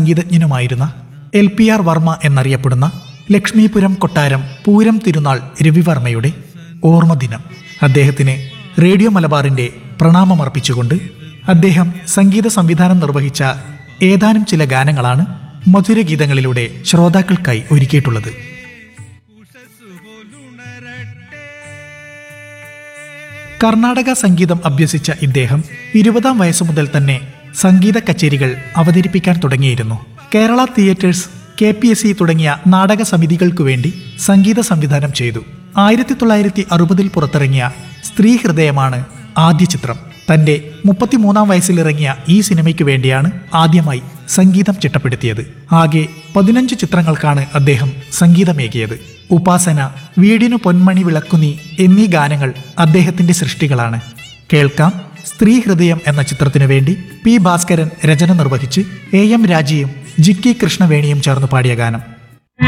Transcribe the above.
സംഗീതജ്ഞനുമായിരുന്ന L P R Varma എന്നറിയപ്പെടുന്ന ലക്ഷ്മീപുരം കൊട്ടാരം പൂരം തിരുനാൾ രവിവർമ്മയുടെ ഓർമ്മദിനം അദ്ദേഹത്തിന് റേഡിയോ മലബാറിന്റെ പ്രണാമമർപ്പിച്ചുകൊണ്ട് അദ്ദേഹം സംഗീത സംവിധാനം നിർവഹിച്ച ഏതാനും ചില ഗാനങ്ങളാണ് മധുരഗീതങ്ങളിലൂടെ ശ്രോതാക്കൾക്കായി ഒരുക്കിയിട്ടുള്ളത് കർണാടക സംഗീതം അഭ്യസിച്ച ഇദ്ദേഹം ഇരുപതാം വയസ്സു മുതൽ തന്നെ സംഗീത കച്ചേരികൾ അവതരിപ്പിക്കാൻ തുടങ്ങിയിരുന്നു Kerala theatres K P S C തുടങ്ങിയ നാടക സമിതികൾക്കു വേണ്ടി സംഗീത സംവിധാനം ചെയ്തു ആയിരത്തി തൊള്ളായിരത്തി അറുപതിൽ പുറത്തിറങ്ങിയ സ്ത്രീ ഹൃദയമാണ് ആദ്യ ചിത്രം തന്റെ മുപ്പത്തിമൂന്നാം വയസ്സിലിറങ്ങിയ ഈ സിനിമയ്ക്ക് വേണ്ടിയാണ് ആദ്യമായി സംഗീതം ചിട്ടപ്പെടുത്തിയത് ആകെ പതിനഞ്ച് ചിത്രങ്ങൾക്കാണ് അദ്ദേഹം സംഗീതമേകിയത് ഉപാസന വീടിനു പൊന്മണി വിളക്കുന്നി എന്നീ ഗാനങ്ങൾ അദ്ദേഹത്തിന്റെ സൃഷ്ടികളാണ് കേൾക്കാം സ്ത്രീ ഹൃദയം എന്ന ചിത്രത്തിനു വേണ്ടി പി ഭാസ്കരൻ രചന നിർവഹിച്ച് എ എം രാജിയും ജിക്കി കൃഷ്ണവേണിയും ചേർന്ന് പാടിയ ഗാനം